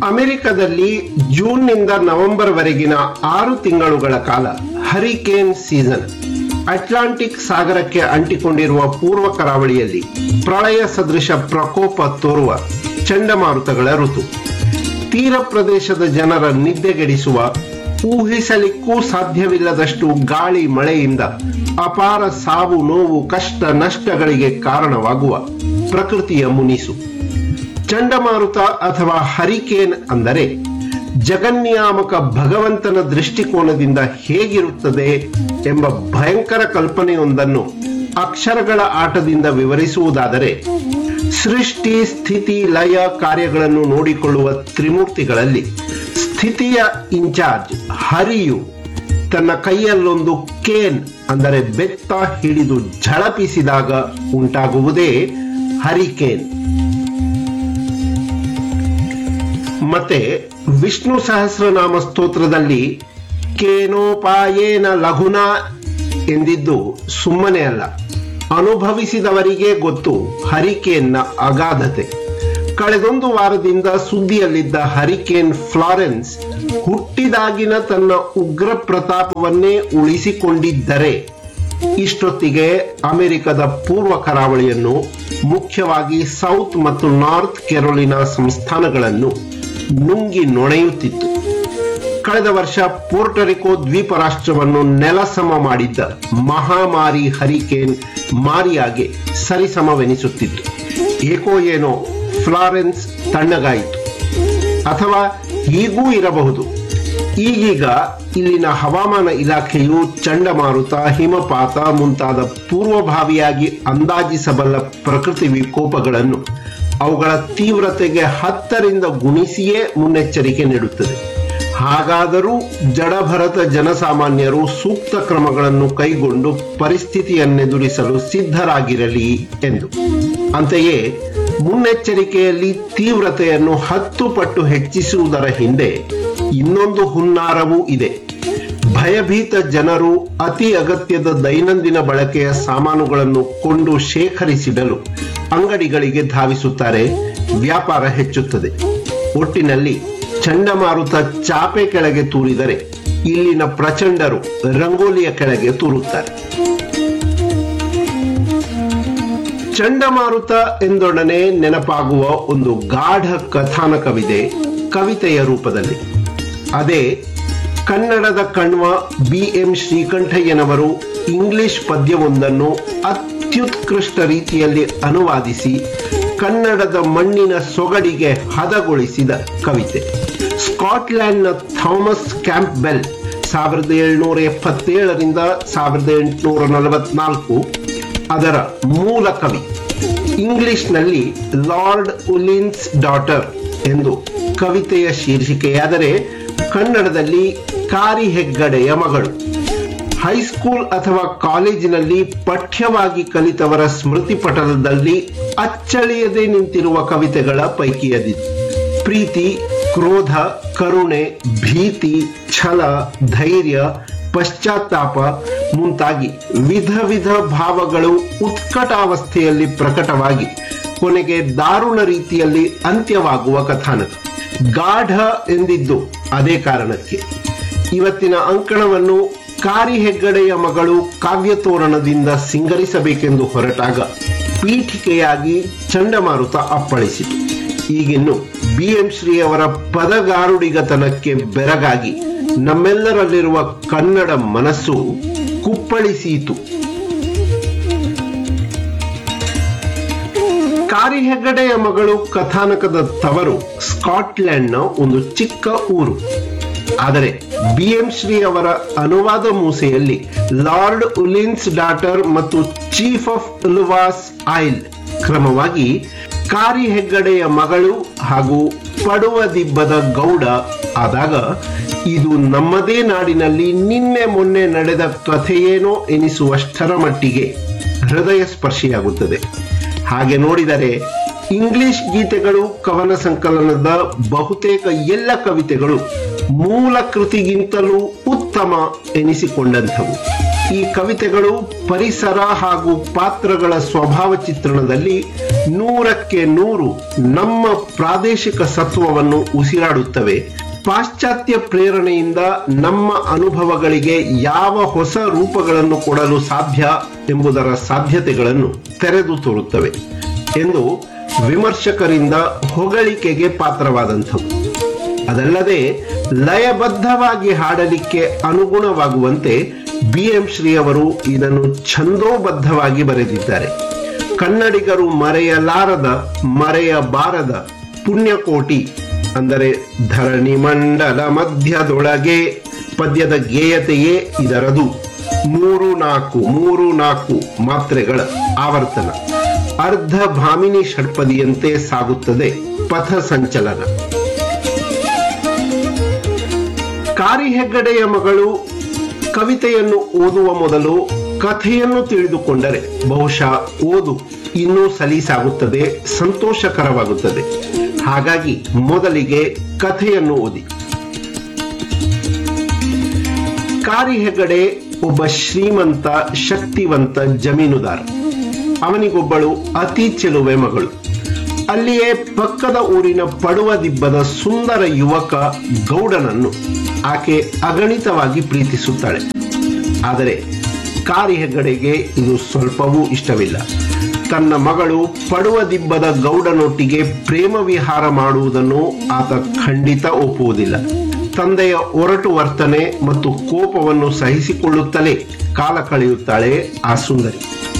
ಅಮೆರಿಕದಲ್ಲಿ ಜೂನ್ನಿಂದ ನವೆಂಬರ್ ವರೆಗಿನ ಆರು ತಿಂಗಳುಗಳ ಕಾಲ ಹರಿಕೇನ್ ಸೀಸನ್ ಅಟ್ಲಾಂಟಿಕ್ ಸಾಗರಕ್ಕೆ ಅಂಟಿಕೊಂಡಿರುವ ಪೂರ್ವ ಕರಾವಳಿಯಲ್ಲಿ ಪ್ರಳಯ ಸದೃಶ ಪ್ರಕೋಪ ತೋರುವ ಚಂಡಮಾರುತಗಳ ಋತು ತೀರ ಪ್ರದೇಶದ ಜನರ ನಿದ್ದೆಗೆಡಿಸುವ ಊಹಿಸಲಿಕ್ಕೂ ಸಾಧ್ಯವಿಲ್ಲದಷ್ಟು ಗಾಳಿ ಮಳೆಯಿಂದ ಅಪಾರ ಸಾವು ನೋವು ಕಷ್ಟ ನಷ್ಟಗಳಿಗೆ ಕಾರಣವಾಗುವ ಪ್ರಕೃತಿಯ ಮುನಿಸು ಚಂಡಮಾರುತ ಅಥವಾ ಹರಿಕೇನ್ ಅಂದರೆ ಜಗನ್ನಿಯಾಮಕ ಭಗವಂತನ ದೃಷ್ಟಿಕೋನದಿಂದ ಹೇಗಿರುತ್ತದೆ ಎಂಬ ಭಯಂಕರ ಕಲ್ಪನೆಯೊಂದನ್ನು ಅಕ್ಷರಗಳ ಆಟದಿಂದ ವಿವರಿಸುವುದಾದರೆ ಸೃಷ್ಟಿ ಸ್ಥಿತಿ ಲಯ ಕಾರ್ಯಗಳನ್ನು ನೋಡಿಕೊಳ್ಳುವ ತ್ರಿಮೂರ್ತಿಗಳಲ್ಲಿ ಸ್ಥಿತಿಯ ಇನ್ಚಾರ್ಜ್ ಹರಿಯು ತನ್ನ ಕೈಯಲ್ಲೊಂದು ಕೇನ್ ಅಂದರೆ ಬೆತ್ತ ಹಿಡಿದು ಝಳಪಿಸಿದಾಗ ಉಂಟಾಗುವುದೇ ಹರಿಕೇನ್ ಮತ್ತೆ ವಿಷ್ಣು ಸಹಸ್ರನಾಮ ಸ್ತೋತ್ರದಲ್ಲಿ ಕೇನೋಪಾಯೇನ ಲಘುನ ಎಂದಿದ್ದು ಸುಮ್ಮನೆ ಅಲ್ಲ ಅನುಭವಿಸಿದವರಿಗೆ ಗೊತ್ತು ಹರಿಕೇನ್ನ ಅಗಾಧತೆ ಕಳೆದೊಂದು ವಾರದಿಂದ ಸುದ್ದಿಯಲ್ಲಿದ್ದ ಹರಿಕೇನ್ ಫ್ಲಾರೆನ್ಸ್ ಹುಟ್ಟಿದಾಗಿನ ತನ್ನ ಉಗ್ರ ಪ್ರತಾಪವನ್ನೇ ಉಳಿಸಿಕೊಂಡಿದ್ದರೆ ಇಷ್ಟೊತ್ತಿಗೆ ಅಮೆರಿಕದ ಪೂರ್ವ ಕರಾವಳಿಯನ್ನು ಮುಖ್ಯವಾಗಿ ಸೌತ್ ಮತ್ತು ನಾರ್ತ್ ಕೆರೋಲಿನಾ ಸಂಸ್ಥಾನಗಳನ್ನು ನುಂಗಿ ನೊಣೆಯುತ್ತಿತ್ತು ಕಳೆದ ವರ್ಷ ಪೋರ್ಟರಿಕೋ ದ್ವೀಪ ರಾಷ್ಟ್ರವನ್ನು ನೆಲಸಮ ಮಾಡಿದ್ದ ಮಹಾಮಾರಿ ಹರಿಕೇನ್ ಮಾರಿಯಾಗೆ ಸರಿಸಮವೆನಿಸುತ್ತಿತ್ತು ಏಕೋ ಏನೋ ಫ್ಲಾರೆನ್ಸ್ ತಣ್ಣಗಾಯಿತು ಅಥವಾ ಹೀಗೂ ಇರಬಹುದು ಈಗೀಗ ಇಲ್ಲಿನ ಹವಾಮಾನ ಇಲಾಖೆಯು ಚಂಡಮಾರುತ ಹಿಮಪಾತ ಮುಂತಾದ ಪೂರ್ವಭಾವಿಯಾಗಿ ಅಂದಾಜಿಸಬಲ್ಲ ಪ್ರಕೃತಿ ವಿಕೋಪಗಳನ್ನು ಅವುಗಳ ತೀವ್ರತೆಗೆ ಹತ್ತರಿಂದ ಗುಣಿಸಿಯೇ ಮುನ್ನೆಚ್ಚರಿಕೆ ನೀಡುತ್ತದೆ ಹಾಗಾದರೂ ಜಡಭರತ ಜನಸಾಮಾನ್ಯರು ಸೂಕ್ತ ಕ್ರಮಗಳನ್ನು ಕೈಗೊಂಡು ಪರಿಸ್ಥಿತಿಯನ್ನೆದುರಿಸಲು ಸಿದ್ಧರಾಗಿರಲಿ ಎಂದು ಅಂತೆಯೇ ಮುನ್ನೆಚ್ಚರಿಕೆಯಲ್ಲಿ ತೀವ್ರತೆಯನ್ನು ಹತ್ತು ಪಟ್ಟು ಹೆಚ್ಚಿಸುವುದರ ಹಿಂದೆ ಇನ್ನೊಂದು ಹುನ್ನಾರವೂ ಇದೆ ಭಯಭೀತ ಜನರು ಅತಿ ಅಗತ್ಯದ ದೈನಂದಿನ ಬಳಕೆಯ ಸಾಮಾನುಗಳನ್ನು ಕೊಂಡು ಶೇಖರಿಸಿಡಲು ಅಂಗಡಿಗಳಿಗೆ ಧಾವಿಸುತ್ತಾರೆ ವ್ಯಾಪಾರ ಹೆಚ್ಚುತ್ತದೆ ಒಟ್ಟಿನಲ್ಲಿ ಚಂಡಮಾರುತ ಚಾಪೆ ಕೆಳಗೆ ತೂರಿದರೆ ಇಲ್ಲಿನ ಪ್ರಚಂಡರು ರಂಗೋಲಿಯ ಕೆಳಗೆ ತೂರುತ್ತಾರೆ ಚಂಡಮಾರುತ ಎಂದೊಡನೆ ನೆನಪಾಗುವ ಒಂದು ಗಾಢ ಕಥಾನಕವಿದೆ ಕವಿತೆಯ ರೂಪದಲ್ಲಿ ಅದೇ ಕನ್ನಡದ ಕಣ್ವ ಬಿ ಎಂ ಶ್ರೀಕಂಠಯ್ಯನವರು ಇಂಗ್ಲಿಷ್ ಪದ್ಯವೊಂದನ್ನು ಅತ್ಯುತ್ಕೃಷ್ಟ ರೀತಿಯಲ್ಲಿ ಅನುವಾದಿಸಿ ಕನ್ನಡದ ಮಣ್ಣಿನ ಸೊಗಡಿಗೆ ಹದಗೊಳಿಸಿದ ಕವಿತೆ ಸ್ಕಾಟ್ಲ್ಯಾಂಡ್ನ ಥಾಮಸ್ ಕ್ಯಾಂಪ್ಬೆಲ್ ಸಾವಿರದ ಏಳುನೂರ ಎಪ್ಪತ್ತೇಳರಿಂದ ಸಾವಿರದ ಎಂಟುನೂರ ನಲವತ್ನಾಲ್ಕು ಅದರ ಮೂಲ ಕವಿ ಇಂಗ್ಲಿಷ್ನಲ್ಲಿ ಲಾರ್ಡ್ ಉಲಿನ್ಸ್ ಡಾಟರ್ ಎಂದು ಕವಿತೆಯ ಶೀರ್ಷಿಕೆಯಾದರೆ ಕನ್ನಡದಲ್ಲಿ ಕಾರಿ ಹೆಗ್ಗಡೆಯ ಮಗಳು ಹೈಸ್ಕೂಲ್ ಅಥವಾ ಕಾಲೇಜಿನಲ್ಲಿ ಪಠ್ಯವಾಗಿ ಕಲಿತವರ ಸ್ಮೃತಿ ಪಟಲದಲ್ಲಿ ಅಚ್ಚಳಿಯದೆ ನಿಂತಿರುವ ಕವಿತೆಗಳ ಪೈಕಿಯದಿತ್ತು ಪ್ರೀತಿ ಕ್ರೋಧ ಕರುಣೆ ಭೀತಿ ಛಲ ಧೈರ್ಯ ಪಶ್ಚಾತ್ತಾಪ ಮುಂತಾಗಿ ವಿಧ ವಿಧ ಭಾವಗಳು ಉತ್ಕಟಾವಸ್ಥೆಯಲ್ಲಿ ಪ್ರಕಟವಾಗಿ ಕೊನೆಗೆ ದಾರುಣ ರೀತಿಯಲ್ಲಿ ಅಂತ್ಯವಾಗುವ ಕಥಾನಕ ಗಾಢ ಎಂದಿದ್ದು ಅದೇ ಕಾರಣಕ್ಕೆ ಇವತ್ತಿನ ಅಂಕಣವನ್ನು ಕಾರಿ ಹೆಗ್ಗಡೆಯ ಮಗಳು ಕಾವ್ಯತೋರಣದಿಂದ ಸಿಂಗರಿಸಬೇಕೆಂದು ಹೊರಟಾಗ ಪೀಠಿಕೆಯಾಗಿ ಚಂಡಮಾರುತ ಅಪ್ಪಳಿಸಿತು ಈಗಿನ್ನು ಬಿ ಎಂ ಶ್ರೀ ಅವರ ಪದಗಾರುಡಿಗತನಕ್ಕೆ ಬೆರಗಾಗಿ ನಮ್ಮೆಲ್ಲರಲ್ಲಿರುವ ಕನ್ನಡ ಮನಸ್ಸು ಕುಪ್ಪಳಿಸೀತು ಕಾರಿ ಹೆಗ್ಗಡೆಯ ಮಗಳು ಕಥಾನಕದ ತವರು ಸ್ಕಾಟ್ಲೆಂಡ್ನ ಒಂದು ಚಿಕ್ಕ ಊರು ಆದರೆ ಬಿ ಎಂ ಶ್ರೀ ಅವರ ಅನುವಾದ ಮೂಸೆಯಲ್ಲಿ ಲಾರ್ಡ್ ಉಲಿನ್ಸ್ ಡಾಟರ್ ಮತ್ತು ಚೀಫ್ ಆಫ್ ಉಲ್ವಾಸ್ ಐಲ್ ಕ್ರಮವಾಗಿ ಕಾರಿ ಹೆಗ್ಗಡೆಯ ಮಗಳು ಹಾಗೂ ಪಡುವ ದಿಬ್ಬದ ಗೌಡ ಆದಾಗ ಇದು ನಮ್ಮದೇ ನಾಡಿನಲ್ಲಿ ನಿನ್ನೆ ಮೊನ್ನೆ ನಡೆದ ಕಥೆಯೇನೋ ಎನಿಸುವಷ್ಟರ ಮಟ್ಟಿಗೆ ಹೃದಯ ಸ್ಪರ್ಶಿಯಾಗುತ್ತದೆ ಹಾಗೆ ನೋಡಿದರೆ ಇಂಗ್ಲಿಷ್ ಗೀತೆಗಳು ಕವನ ಸಂಕಲನದ ಬಹುತೇಕ ಎಲ್ಲ ಕವಿತೆಗಳು ಮೂಲ ಕೃತಿಗಿಂತಲೂ ಉತ್ತಮ ಎನಿಸಿಕೊಂಡಂಥವು ಈ ಕವಿತೆಗಳು ಪರಿಸರ ಹಾಗೂ ಪಾತ್ರಗಳ ಸ್ವಭಾವ ಚಿತ್ರಣದಲ್ಲಿ ನೂರಕ್ಕೆ ನೂರು ನಮ್ಮ ಪ್ರಾದೇಶಿಕ ಸತ್ವವನ್ನು ಉಸಿರಾಡುತ್ತವೆ ಪಾಶ್ಚಾತ್ಯ ಪ್ರೇರಣೆಯಿಂದ ನಮ್ಮ ಅನುಭವಗಳಿಗೆ ಯಾವ ಹೊಸ ರೂಪಗಳನ್ನು ಕೊಡಲು ಸಾಧ್ಯ ಎಂಬುದರ ಸಾಧ್ಯತೆಗಳನ್ನು ತೆರೆದು ತೋರುತ್ತವೆ ಎಂದು ವಿಮರ್ಶಕರಿಂದ ಹೊಗಳಿಕೆಗೆ ಪಾತ್ರವಾದಂಥವು ಅದಲ್ಲದೆ ಲಯಬದ್ಧವಾಗಿ ಹಾಡಲಿಕ್ಕೆ ಅನುಗುಣವಾಗುವಂತೆ ಬಿ ಎಂ ಶ್ರೀ ಅವರು ಇದನ್ನು ಛಂದೋಬದ್ಧವಾಗಿ ಬರೆದಿದ್ದಾರೆ ಕನ್ನಡಿಗರು ಮರೆಯಲಾರದ ಮರೆಯಬಾರದ ಪುಣ್ಯಕೋಟಿ ಅಂದರೆ ಧರಣಿ ಮಂಡಲ ಮಧ್ಯದೊಳಗೆ ಪದ್ಯದ ಗೇಯತೆಯೇ ಇದರದು ಮೂರು ನಾಲ್ಕು ಮೂರು ನಾಲ್ಕು ಮಾತ್ರೆಗಳ ಆವರ್ತನ ಅರ್ಧ ಭಾಮಿನಿ ಷಟ್ಪದಿಯಂತೆ ಸಾಗುತ್ತದೆ ಪಥ ಸಂಚಲನ ಕಾರಿ ಹೆಗ್ಗಡೆಯ ಮಗಳು ಕವಿತೆಯನ್ನು ಓದುವ ಮೊದಲು ಕಥೆಯನ್ನು ತಿಳಿದುಕೊಂಡರೆ ಬಹುಶಃ ಓದು ಇನ್ನೂ ಸಲೀಸಾಗುತ್ತದೆ ಸಂತೋಷಕರವಾಗುತ್ತದೆ ಹಾಗಾಗಿ ಮೊದಲಿಗೆ ಕಥೆಯನ್ನು ಓದಿ ಕಾರಿ ಹೆಗ್ಗಡೆ ಒಬ್ಬ ಶ್ರೀಮಂತ ಶಕ್ತಿವಂತ ಜಮೀನುದಾರ ಅವನಿಗೊಬ್ಬಳು ಅತಿ ಚೆಲುವೆ ಮಗಳು ಅಲ್ಲಿಯೇ ಪಕ್ಕದ ಊರಿನ ಪಡುವದಿಬ್ಬದ ಸುಂದರ ಯುವಕ ಗೌಡನನ್ನು ಆಕೆ ಅಗಣಿತವಾಗಿ ಪ್ರೀತಿಸುತ್ತಾಳೆ ಆದರೆ ಕಾರಿ ಹೆಗ್ಗಡೆಗೆ ಇದು ಸ್ವಲ್ಪವೂ ಇಷ್ಟವಿಲ್ಲ ತನ್ನ ಮಗಳು ಪಡುವದಿಬ್ಬದ ಗೌಡನೊಟ್ಟಿಗೆ ಪ್ರೇಮ ವಿಹಾರ ಮಾಡುವುದನ್ನು ಆತ ಖಂಡಿತ ಒಪ್ಪುವುದಿಲ್ಲ ತಂದೆಯ ಒರಟು ವರ್ತನೆ ಮತ್ತು ಕೋಪವನ್ನು ಸಹಿಸಿಕೊಳ್ಳುತ್ತಲೇ ಕಾಲ ಕಳೆಯುತ್ತಾಳೆ ಆ ಸುಂದರಿ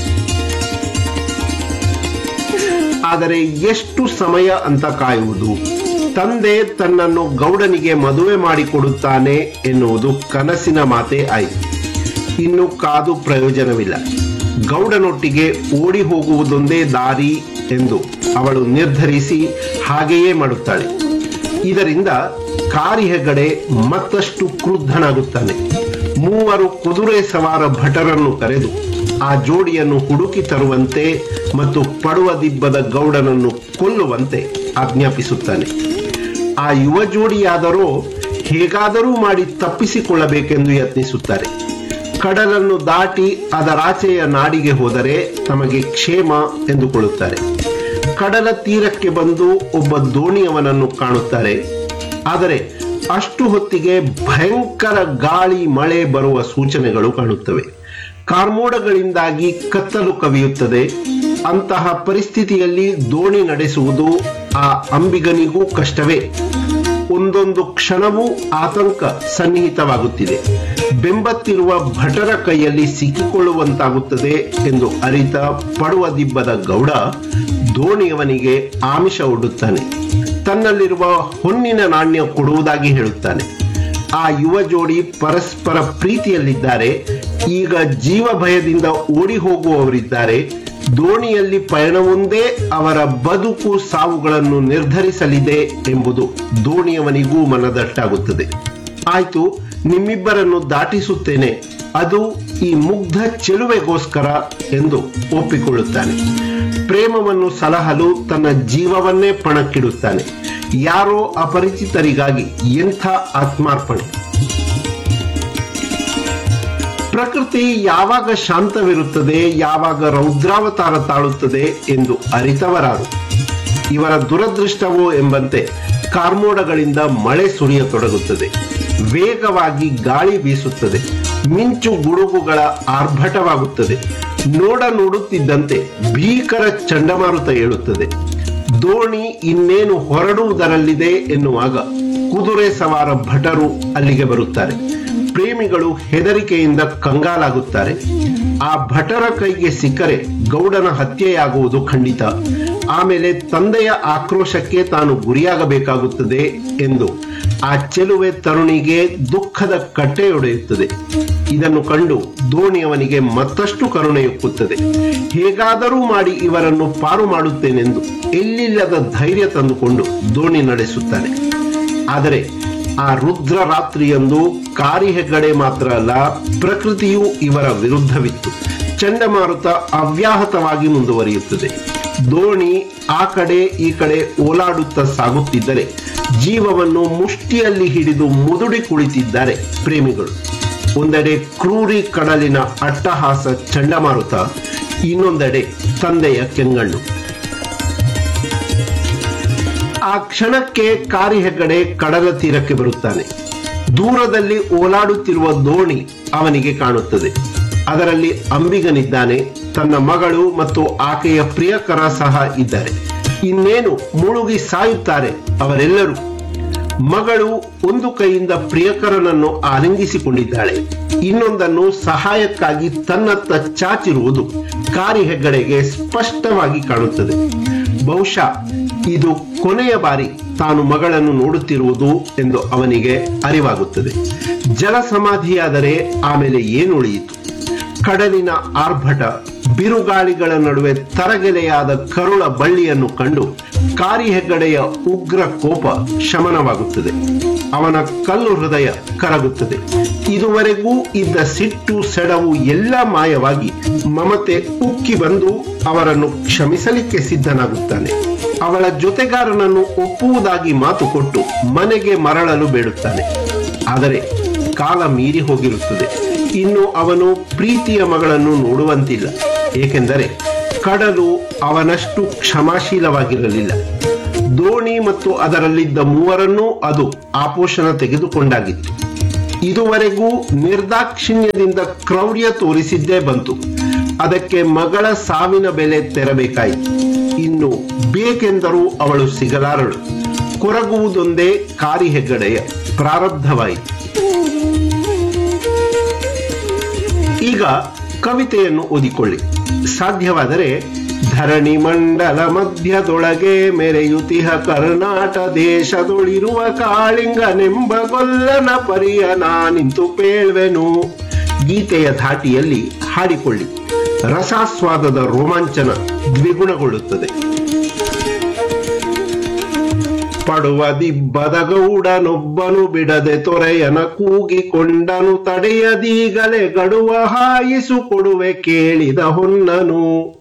ಆದರೆ ಎಷ್ಟು ಸಮಯ ಅಂತ ಕಾಯುವುದು ತಂದೆ ತನ್ನನ್ನು ಗೌಡನಿಗೆ ಮದುವೆ ಮಾಡಿಕೊಡುತ್ತಾನೆ ಎನ್ನುವುದು ಕನಸಿನ ಮಾತೇ ಆಯಿತು ಇನ್ನು ಕಾದು ಪ್ರಯೋಜನವಿಲ್ಲ ಗೌಡನೊಟ್ಟಿಗೆ ಓಡಿ ಹೋಗುವುದೊಂದೇ ದಾರಿ ಎಂದು ಅವಳು ನಿರ್ಧರಿಸಿ ಹಾಗೆಯೇ ಮಾಡುತ್ತಾಳೆ ಇದರಿಂದ ಕಾರಿ ಹೆಗ್ಗಡೆ ಮತ್ತಷ್ಟು ಕ್ರುದ್ಧನಾಗುತ್ತಾನೆ ಮೂವರು ಕುದುರೆ ಸವಾರ ಭಟರನ್ನು ಕರೆದು ಆ ಜೋಡಿಯನ್ನು ಹುಡುಕಿ ತರುವಂತೆ ಮತ್ತು ಪಡುವ ದಿಬ್ಬದ ಗೌಡನನ್ನು ಕೊಲ್ಲುವಂತೆ ಆಜ್ಞಾಪಿಸುತ್ತಾನೆ ಆ ಯುವ ಜೋಡಿಯಾದರೋ ಹೇಗಾದರೂ ಮಾಡಿ ತಪ್ಪಿಸಿಕೊಳ್ಳಬೇಕೆಂದು ಯತ್ನಿಸುತ್ತಾರೆ ಕಡಲನ್ನು ದಾಟಿ ಅದರಾಚೆಯ ನಾಡಿಗೆ ಹೋದರೆ ತಮಗೆ ಕ್ಷೇಮ ಎಂದುಕೊಳ್ಳುತ್ತಾರೆ ಕಡಲ ತೀರಕ್ಕೆ ಬಂದು ಒಬ್ಬ ದೋಣಿಯವನನ್ನು ಕಾಣುತ್ತಾರೆ ಆದರೆ ಅಷ್ಟು ಹೊತ್ತಿಗೆ ಭಯಂಕರ ಗಾಳಿ ಮಳೆ ಬರುವ ಸೂಚನೆಗಳು ಕಾಣುತ್ತವೆ ಕಾರ್ಮೋಡಗಳಿಂದಾಗಿ ಕತ್ತಲು ಕವಿಯುತ್ತದೆ ಅಂತಹ ಪರಿಸ್ಥಿತಿಯಲ್ಲಿ ದೋಣಿ ನಡೆಸುವುದು ಆ ಅಂಬಿಗನಿಗೂ ಕಷ್ಟವೇ ಒಂದೊಂದು ಕ್ಷಣವೂ ಆತಂಕ ಸನ್ನಿಹಿತವಾಗುತ್ತಿದೆ ಬೆಂಬತ್ತಿರುವ ಭಟರ ಕೈಯಲ್ಲಿ ಸಿಕ್ಕಿಕೊಳ್ಳುವಂತಾಗುತ್ತದೆ ಎಂದು ಅರಿತ ಪಡುವ ದಿಬ್ಬದ ಗೌಡ ದೋಣಿಯವನಿಗೆ ಆಮಿಷ ಒಡ್ಡುತ್ತಾನೆ ತನ್ನಲ್ಲಿರುವ ಹೊನ್ನಿನ ನಾಣ್ಯ ಕೊಡುವುದಾಗಿ ಹೇಳುತ್ತಾನೆ ಆ ಯುವ ಜೋಡಿ ಪರಸ್ಪರ ಪ್ರೀತಿಯಲ್ಲಿದ್ದಾರೆ ಈಗ ಜೀವ ಭಯದಿಂದ ಓಡಿ ಹೋಗುವವರಿದ್ದಾರೆ ದೋಣಿಯಲ್ಲಿ ಪಯಣವೊಂದೇ ಅವರ ಬದುಕು ಸಾವುಗಳನ್ನು ನಿರ್ಧರಿಸಲಿದೆ ಎಂಬುದು ದೋಣಿಯವನಿಗೂ ಮನದಟ್ಟಾಗುತ್ತದೆ ಆಯ್ತು ನಿಮ್ಮಿಬ್ಬರನ್ನು ದಾಟಿಸುತ್ತೇನೆ ಅದು ಈ ಮುಗ್ಧ ಚೆಲುವೆಗೋಸ್ಕರ ಎಂದು ಒಪ್ಪಿಕೊಳ್ಳುತ್ತಾನೆ ಪ್ರೇಮವನ್ನು ಸಲಹಲು ತನ್ನ ಜೀವವನ್ನೇ ಪಣಕ್ಕಿಡುತ್ತಾನೆ ಯಾರೋ ಅಪರಿಚಿತರಿಗಾಗಿ ಎಂಥ ಆತ್ಮಾರ್ಪಣೆ ಪ್ರಕೃತಿ ಯಾವಾಗ ಶಾಂತವಿರುತ್ತದೆ ಯಾವಾಗ ರೌದ್ರಾವತಾರ ತಾಳುತ್ತದೆ ಎಂದು ಅರಿತವರಾರು ಇವರ ದುರದೃಷ್ಟವೋ ಎಂಬಂತೆ ಕಾರ್ಮೋಡಗಳಿಂದ ಮಳೆ ಸುರಿಯತೊಡಗುತ್ತದೆ ವೇಗವಾಗಿ ಗಾಳಿ ಬೀಸುತ್ತದೆ ಮಿಂಚು ಗುಡುಗುಗಳ ಆರ್ಭಟವಾಗುತ್ತದೆ ನೋಡ ನೋಡುತ್ತಿದ್ದಂತೆ ಭೀಕರ ಚಂಡಮಾರುತ ಏಳುತ್ತದೆ ದೋಣಿ ಇನ್ನೇನು ಹೊರಡುವುದರಲ್ಲಿದೆ ಎನ್ನುವಾಗ ಕುದುರೆ ಸವಾರ ಭಟರು ಅಲ್ಲಿಗೆ ಬರುತ್ತಾರೆ ಪ್ರೇಮಿಗಳು ಹೆದರಿಕೆಯಿಂದ ಕಂಗಾಲಾಗುತ್ತಾರೆ ಆ ಭಟರ ಕೈಗೆ ಸಿಕ್ಕರೆ ಗೌಡನ ಹತ್ಯೆಯಾಗುವುದು ಖಂಡಿತ ಆಮೇಲೆ ತಂದೆಯ ಆಕ್ರೋಶಕ್ಕೆ ತಾನು ಗುರಿಯಾಗಬೇಕಾಗುತ್ತದೆ ಎಂದು ಆ ಚೆಲುವೆ ತರುಣಿಗೆ ದುಃಖದ ಕಟ್ಟೆಯೊಡೆಯುತ್ತದೆ ಇದನ್ನು ಕಂಡು ದೋಣಿಯವನಿಗೆ ಮತ್ತಷ್ಟು ಕರುಣೆಯುಕ್ಕುತ್ತದೆ ಹೇಗಾದರೂ ಮಾಡಿ ಇವರನ್ನು ಪಾರು ಮಾಡುತ್ತೇನೆಂದು ಎಲ್ಲಿಲ್ಲದ ಧೈರ್ಯ ತಂದುಕೊಂಡು ದೋಣಿ ನಡೆಸುತ್ತಾನೆ ಆದರೆ ಆ ರುದ್ರ ರಾತ್ರಿಯಂದು ಕಾರಿ ಹೆಗ್ಗಡೆ ಮಾತ್ರ ಅಲ್ಲ ಪ್ರಕೃತಿಯು ಇವರ ವಿರುದ್ಧವಿತ್ತು ಚಂಡಮಾರುತ ಅವ್ಯಾಹತವಾಗಿ ಮುಂದುವರಿಯುತ್ತದೆ ದೋಣಿ ಆ ಕಡೆ ಈ ಕಡೆ ಓಲಾಡುತ್ತಾ ಸಾಗುತ್ತಿದ್ದರೆ ಜೀವವನ್ನು ಮುಷ್ಟಿಯಲ್ಲಿ ಹಿಡಿದು ಮುದುಡಿ ಕುಳಿತಿದ್ದಾರೆ ಪ್ರೇಮಿಗಳು ಒಂದೆಡೆ ಕ್ರೂರಿ ಕಡಲಿನ ಅಟ್ಟಹಾಸ ಚಂಡಮಾರುತ ಇನ್ನೊಂದೆಡೆ ತಂದೆಯ ಕೆಂಗಣ್ಣು ಆ ಕ್ಷಣಕ್ಕೆ ಕಾರಿ ಹೆಗ್ಗಡೆ ಕಡಲ ತೀರಕ್ಕೆ ಬರುತ್ತಾನೆ ದೂರದಲ್ಲಿ ಓಲಾಡುತ್ತಿರುವ ದೋಣಿ ಅವನಿಗೆ ಕಾಣುತ್ತದೆ ಅದರಲ್ಲಿ ಅಂಬಿಗನಿದ್ದಾನೆ ತನ್ನ ಮಗಳು ಮತ್ತು ಆಕೆಯ ಪ್ರಿಯಕರ ಸಹ ಇದ್ದಾರೆ ಇನ್ನೇನು ಮುಳುಗಿ ಸಾಯುತ್ತಾರೆ ಅವರೆಲ್ಲರೂ ಮಗಳು ಒಂದು ಕೈಯಿಂದ ಪ್ರಿಯಕರನನ್ನು ಆಲಿಂಗಿಸಿಕೊಂಡಿದ್ದಾಳೆ ಇನ್ನೊಂದನ್ನು ಸಹಾಯಕ್ಕಾಗಿ ತನ್ನತ್ತ ಚಾಚಿರುವುದು ಕಾರಿ ಹೆಗ್ಗಡೆಗೆ ಸ್ಪಷ್ಟವಾಗಿ ಕಾಣುತ್ತದೆ ಬಹುಶಃ ಇದು ಕೊನೆಯ ಬಾರಿ ತಾನು ಮಗಳನ್ನು ನೋಡುತ್ತಿರುವುದು ಎಂದು ಅವನಿಗೆ ಅರಿವಾಗುತ್ತದೆ ಜಲ ಸಮಾಧಿಯಾದರೆ ಆಮೇಲೆ ಏನುಳಿಯಿತು ಕಡಲಿನ ಆರ್ಭಟ ಬಿರುಗಾಳಿಗಳ ನಡುವೆ ತರಗೆಲೆಯಾದ ಕರುಳ ಬಳ್ಳಿಯನ್ನು ಕಂಡು ಕಾರಿ ಹೆಗ್ಗಡೆಯ ಉಗ್ರ ಕೋಪ ಶಮನವಾಗುತ್ತದೆ ಅವನ ಕಲ್ಲು ಹೃದಯ ಕರಗುತ್ತದೆ ಇದುವರೆಗೂ ಇದ್ದ ಸಿಟ್ಟು ಸೆಡವು ಎಲ್ಲ ಮಾಯವಾಗಿ ಮಮತೆ ಉಕ್ಕಿ ಬಂದು ಅವರನ್ನು ಕ್ಷಮಿಸಲಿಕ್ಕೆ ಸಿದ್ಧನಾಗುತ್ತಾನೆ ಅವಳ ಜೊತೆಗಾರನನ್ನು ಒಪ್ಪುವುದಾಗಿ ಮಾತು ಕೊಟ್ಟು ಮನೆಗೆ ಮರಳಲು ಬೇಡುತ್ತಾನೆ ಆದರೆ ಕಾಲ ಮೀರಿ ಹೋಗಿರುತ್ತದೆ ಇನ್ನು ಅವನು ಪ್ರೀತಿಯ ಮಗಳನ್ನು ನೋಡುವಂತಿಲ್ಲ ಏಕೆಂದರೆ ಕಡಲು ಅವನಷ್ಟು ಕ್ಷಮಾಶೀಲವಾಗಿರಲಿಲ್ಲ ದೋಣಿ ಮತ್ತು ಅದರಲ್ಲಿದ್ದ ಮೂವರನ್ನೂ ಅದು ಆಪೋಷಣ ತೆಗೆದುಕೊಂಡಾಗಿತ್ತು ಇದುವರೆಗೂ ನಿರ್ದಾಕ್ಷಿಣ್ಯದಿಂದ ಕ್ರೌರ್ಯ ತೋರಿಸಿದ್ದೇ ಬಂತು ಅದಕ್ಕೆ ಮಗಳ ಸಾವಿನ ಬೆಲೆ ತೆರಬೇಕಾಯಿತು ಇನ್ನು ಬೇಕೆಂದರೂ ಅವಳು ಸಿಗಲಾರಳು ಕೊರಗುವುದೊಂದೇ ಕಾರಿ ಹೆಗ್ಗಡೆಯ ಪ್ರಾರಬ್ಧವಾಯಿತು ಈಗ ಕವಿತೆಯನ್ನು ಓದಿಕೊಳ್ಳಿ ಸಾಧ್ಯವಾದರೆ ಧರಣಿ ಮಂಡಲ ಮಧ್ಯದೊಳಗೆ ಮೆರೆಯುತಿಹ ಕರ್ನಾಟ ದೇಶದೊಳಿರುವ ಕಾಳಿಂಗನೆಂಬ ಗೊಲ್ಲನ ಪರಿಯ ನಾನಿಂತು ಪೇಳ್ವೆನು ಗೀತೆಯ ಧಾಟಿಯಲ್ಲಿ ಹಾಡಿಕೊಳ್ಳಿ ರಸಾಸ್ವಾದದ ರೋಮಾಂಚನ ದ್ವಿಗುಣಗೊಳ್ಳುತ್ತದೆ ಪಡುವ ದಿಬ್ಬದ ಗೌಡನೊಬ್ಬನು ಬಿಡದೆ ತೊರೆಯನ ಕೂಗಿಕೊಂಡನು ತಡೆಯದೀಗಲೇ ಗಡುವ ಹಾಯಿಸು ಕೊಡುವೆ ಕೇಳಿದ ಹೊನ್ನನು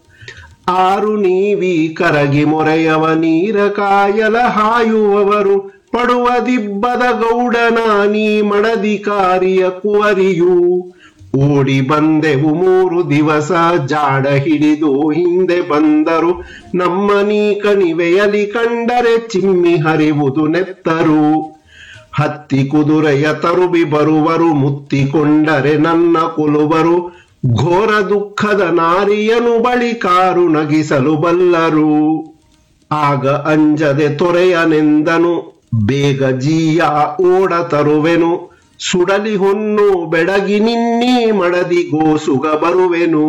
ಆರು ನೀವಿ ಕರಗಿ ಮೊರೆಯವ ನೀರ ಕಾಯಲ ಹಾಯುವವರು ಪಡುವ ದಿಬ್ಬದ ಗೌಡನ ನೀ ಮಡದಿಕಾರಿಯ ಕುವರಿಯು ಓಡಿ ಬಂದೆವು ಮೂರು ದಿವಸ ಜಾಡ ಹಿಡಿದು ಹಿಂದೆ ಬಂದರು ನಮ್ಮ ನೀ ಕಣಿವೆಯಲಿ ಕಂಡರೆ ಚಿಮ್ಮಿ ಹರಿವುದು ನೆತ್ತರು ಹತ್ತಿ ಕುದುರೆಯ ತರುಬಿ ಬರುವರು ಮುತ್ತಿಕೊಂಡರೆ ನನ್ನ ಕೊಲುವರು ಘೋರ ದುಃಖದ ನಾರಿಯನು ಬಳಿ ಕಾರು ನಗಿಸಲು ಬಲ್ಲರು ಆಗ ಅಂಜದೆ ತೊರೆಯನೆಂದನು ಬೇಗ ಜೀಯ ಓಡ ತರುವೆನು ಸುಡಲಿ ಹೊನ್ನು ಬೆಡಗಿ ನಿನ್ನೀ ಮಡದಿ ಗೋಸುಗ ಬರುವೆನು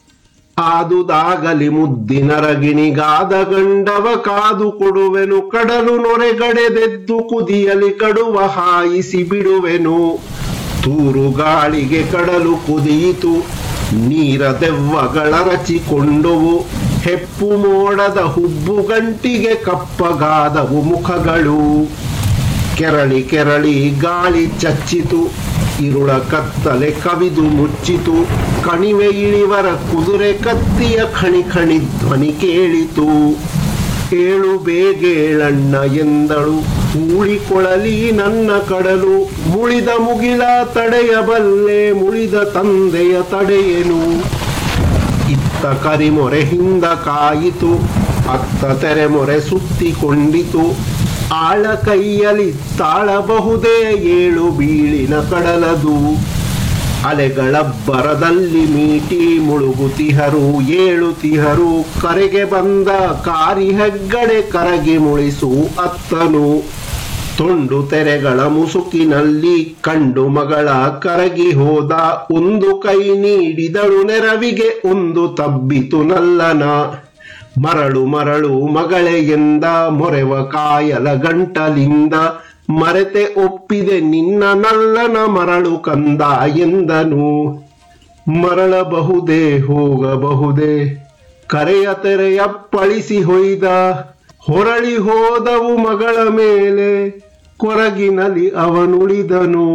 ಆದುದಾಗಲಿ ಮುದ್ದಿನರಗಿಣಿಗಾದ ಗಂಡವ ಕಾದು ಕೊಡುವೆನು ಕಡಲು ನೊರೆಗಡೆದೆದ್ದು ಕುದಿಯಲಿ ಕಡುವ ಹಾಯಿಸಿ ಬಿಡುವೆನು ತೂರು ಗಾಳಿಗೆ ಕಡಲು ಕುದಿಯಿತು ನೀರ ದೆವ್ವಗಳ ರಚಿಕೊಂಡುವು ಹೆಪ್ಪು ಮೋಡದ ಹುಬ್ಬು ಗಂಟಿಗೆ ಕಪ್ಪಗಾದವು ಮುಖಗಳು ಕೆರಳಿ ಕೆರಳಿ ಗಾಳಿ ಚಚ್ಚಿತು ಇರುಳ ಕತ್ತಲೆ ಕವಿದು ಮುಚ್ಚಿತು ಕಣಿವೆ ಇಳಿವರ ಕುದುರೆ ಕತ್ತಿಯ ಖಣಿ ಖಣಿ ಧ್ವನಿ ಕೇಳಿತು ಏಳು ಬೇಗೇಳಣ್ಣ ಎಂದಳು ಉಳಿಕೊಳಲಿ ನನ್ನ ಕಡಲು ಮುಳಿದ ಮುಗಿಲ ತಡೆಯಬಲ್ಲೆ ಮುಳಿದ ತಂದೆಯ ತಡೆಯೇನು ಇತ್ತ ಕರಿಮೊರೆ ಹಿಂದ ಕಾಯಿತು ಅತ್ತ ತೆರೆಮೊರೆ ಸುತ್ತಿಕೊಂಡಿತು ಆಳ ಕೈಯಲ್ಲಿ ತಾಳಬಹುದೇ ಏಳು ಬೀಳಿನ ಕಡಲದು ಅಲೆಗಳ ಬರದಲ್ಲಿ ಮೀಟಿ ಮುಳುಗುತಿಹರು ಏಳುತಿಹರು ಕರೆಗೆ ಬಂದ ಕಾರಿ ಹೆಗ್ಗಡೆ ಕರಗಿ ಮುಳಿಸು ಅತ್ತನು ತುಂಡು ತೆರೆಗಳ ಮುಸುಕಿನಲ್ಲಿ ಕಂಡು ಮಗಳ ಕರಗಿ ಹೋದ ಒಂದು ಕೈ ನೀಡಿದಳು ನೆರವಿಗೆ ಒಂದು ತಬ್ಬಿತು ನಲ್ಲನ ಮರಳು ಮರಳು ಮಗಳೆ ಎಂದ ಮೊರೆವ ಕಾಯಲ ಗಂಟಲಿಂದ ಮರೆತೆ ಒಪ್ಪಿದೆ ನಿನ್ನ ನಲ್ಲನ ಮರಳು ಕಂದ ಎಂದನು ಮರಳಬಹುದೇ ಹೋಗಬಹುದೇ ಕರೆಯ ತೆರೆಯ ಪಳಿಸಿ ಹೊಯ್ದ ಹೊರಳಿ ಹೋದವು ಮಗಳ ಮೇಲೆ ಕೊರಗಿನಲ್ಲಿ ಅವನುಳಿದನು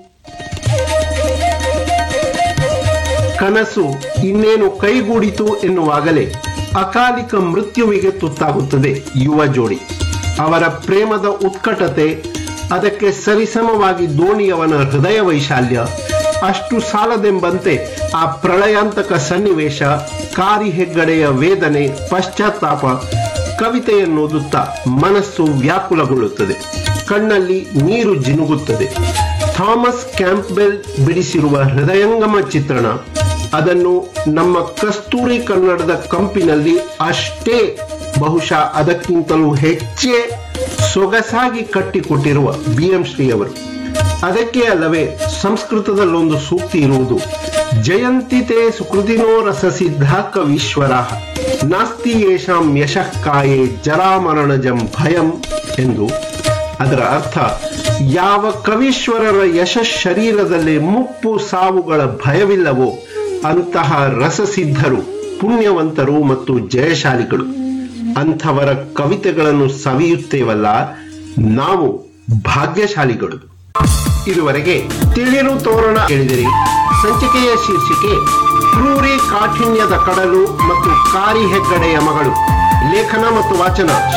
ಕನಸು ಇನ್ನೇನು ಕೈಗೂಡಿತು ಎನ್ನುವಾಗಲೇ ಅಕಾಲಿಕ ಮೃತ್ಯುವಿಗೆ ತುತ್ತಾಗುತ್ತದೆ ಯುವ ಜೋಡಿ ಅವರ ಪ್ರೇಮದ ಉತ್ಕಟತೆ ಅದಕ್ಕೆ ಸರಿಸಮವಾಗಿ ದೋಣಿಯವನ ಹೃದಯ ವೈಶಾಲ್ಯ ಅಷ್ಟು ಸಾಲದೆಂಬಂತೆ ಆ ಪ್ರಳಯಾಂತಕ ಸನ್ನಿವೇಶ ಕಾರಿ ಹೆಗ್ಗಡೆಯ ವೇದನೆ ಪಶ್ಚಾತ್ತಾಪ ಕವಿತೆಯನ್ನೋದುತ್ತಾ ಮನಸ್ಸು ವ್ಯಾಕುಲಗೊಳ್ಳುತ್ತದೆ ಕಣ್ಣಲ್ಲಿ ನೀರು ಜಿನುಗುತ್ತದೆ ಥಾಮಸ್ ಕ್ಯಾಂಪ್ಬೆಲ್ ಬಿಡಿಸಿರುವ ಹೃದಯಂಗಮ ಚಿತ್ರಣ ಅದನ್ನು ನಮ್ಮ ಕಸ್ತೂರಿ ಕನ್ನಡದ ಕಂಪಿನಲ್ಲಿ ಅಷ್ಟೇ ಬಹುಶಃ ಅದಕ್ಕಿಂತಲೂ ಹೆಚ್ಚೇ ಸೊಗಸಾಗಿ ಕಟ್ಟಿಕೊಟ್ಟಿರುವ ಬಿ ಎಂ ಶ್ರೀ ಅವರು ಅದಕ್ಕೆ ಅಲ್ಲವೇ ಸಂಸ್ಕೃತದಲ್ಲೊಂದು ಸೂಕ್ತಿ ಇರುವುದು ಜಯಂತಿತೆ ಸುಕೃತಿನೋ ರಸಸಿದ್ಧ ಕವೀಶ್ವರ ನಾಸ್ತಿ ಯೇಷಾಂ ಯಶಃ ಕಾಯೇ ಜರಾಮರಣಜಂ ಭಯಂ ಎಂದು ಅದರ ಅರ್ಥ ಯಾವ ಕವೀಶ್ವರರ ಯಶಸ್ ಶರೀರದಲ್ಲಿ ಮುಪ್ಪು ಸಾವುಗಳ ಭಯವಿಲ್ಲವೋ ಅಂತಹ ರಸಸಿದ್ಧರು ಪುಣ್ಯವಂತರು ಮತ್ತು ಜಯಶಾಲಿಗಳು ಅಂಥವರ ಕವಿತೆಗಳನ್ನು ಸವಿಯುತ್ತೇವಲ್ಲ ನಾವು ಭಾಗ್ಯಶಾಲಿಗಳು ಇದುವರೆಗೆ ತಿಳಿರು ತೋರಣ ಹೇಳಿದಿರಿ ಸಂಚಿಕೆಯ ಶೀರ್ಷಿಕೆ ಕ್ರೂರಿ ಕಾಠಿಣ್ಯದ ಕಡಲು ಮತ್ತು ಕಾರಿ ಹೆಗ್ಗಡೆಯ ಮಗಳು ಲೇಖನ ಮತ್ತು ವಾಚನ